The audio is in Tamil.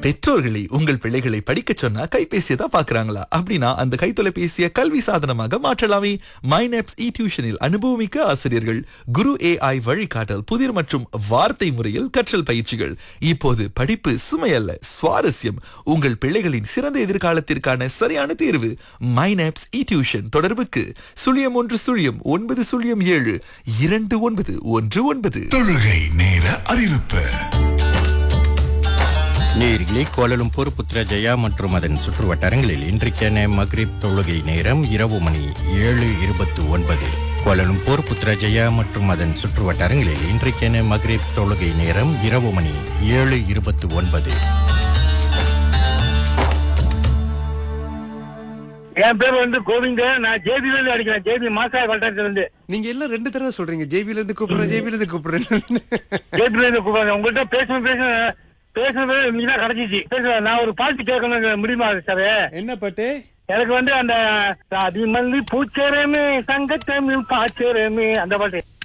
பெற்றோர்களை உங்கள் பிள்ளைகளை படிக்க சொன்னா கைபேசியை தான் பாக்குறாங்களா அப்படின்னா அந்த கைத்தொலைபேசியை கல்வி சாதனமாக மாற்றலாமே மைனப்ஸ் இ டியூஷனில் அனுபவமிக்க ஆசிரியர்கள் குரு ஏஐ வழிகாட்டல் புதிர் மற்றும் வார்த்தை முறையில் கற்றல் பயிற்சிகள் இப்போது படிப்பு சுமையல்ல சுவாரஸ்யம் உங்கள் பிள்ளைகளின் சிறந்த எதிர்காலத்திற்கான சரியான தேர்வு மைனப்ஸ் இ டியூஷன் தொடர்புக்கு சுழியம் ஒன்று சுழியம் ஒன்பது சுழியம் ஏழு இரண்டு ஒன்பது ஒன்று ஒன்பது தொழுகை நேர அறிவிப்பு நேர்களே கோலலும்பூர் புத்ரஜயா மற்றும் அதன் சுற்று வட்டாரங்களில் இன்றைக்கான மக்ரிப் தொழுகை நேரம் இரவு மணி ஏழு இருபத்தி ஒன்பது கோலலும்பூர் புத்ரஜயா மற்றும் அதன் சுற்று வட்டாரங்களில் இன்றைக்கான மக்ரிப் தொழுகை நேரம் இரவு மணி ஏழு இருபத்தி ஒன்பது என் பேர் வந்து கோவிந்த நான் ஜேபில இருந்து அடிக்கிறேன் ஜேபி மாசாய வட்டாரத்துல இருந்து நீங்க எல்லாம் ரெண்டு தடவை சொல்றீங்க ஜேபில இருந்து கூப்பிடுறேன் ஜேபில இருந்து கூப்பிடுறேன் ஜேபில இருந்து கூப்பிடுறேன் உங்கள்கிட்ட பேசணும் பேச பேசுறது இன்னைக்கு தான் கிடைச்சிச்சு பேச நான் ஒரு பாட்டு கேட்கணும் முடியுமா சார் என்ன பாட்டு எனக்கு வந்து அந்த சாதி மல்லி பூச்சரமே சங்கத்தமிழ் பாச்சரமே அந்த பாட்டு